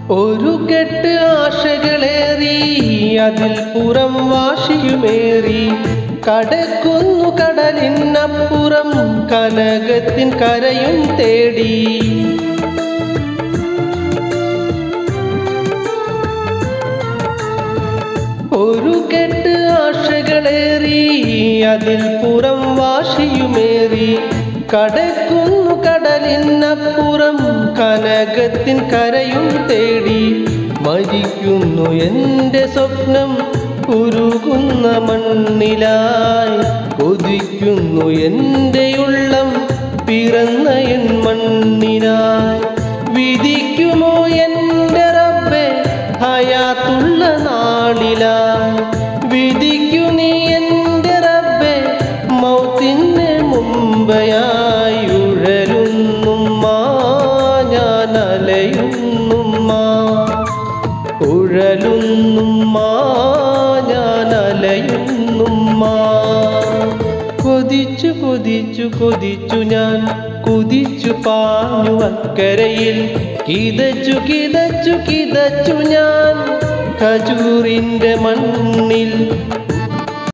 ഒരു കെട്ട് ആശകളേറി അതിൽ പുറം വാശിയുമേറി കടക്കുന്നു കടലിനപ്പുറം കനകത്തിൻ കരയും തേടി ഒരു കെട്ട് ആശകളേറി അതിൽ പുറം വാശിയുമേറി കടക്കുന്നു കടലിനപ്പുറം കനകത്തിൻ കരയും തേടി മരിക്കുന്നു എൻ്റെ സ്വപ്നം ഉരുകുന്ന മണ്ണിലായി കൊതിക്കുന്നു എൻ്റെ ഉള്ളം പിറന്ന എൻ മണ്ണിനായി വിധിക്കുമോ എൻ്റെ റബ്ബെ ഹയാത്തുള്ള നാളിലായി വിധിക്കു നീ എൻ്റെ റബ്ബെ മൗത്തിന് മുമ്പയായി ഉഴലുന്നുമ്മാ ഞാൻ അലയുന്നുമ്മാ ഉഴലുന്നുമ്മാ ഞാൻ അലയുന്നുമ്മാ കൊതിച്ചു കൊതിച്ചു കൊതിച്ചു ഞാൻ കുതിച്ചു പാഞ്ഞു അക്കരയിൽ കിതച്ചു കിതച്ചു കിതച്ചു ഞാൻ ഖജൂറിൻ്റെ മണ്ണിൽ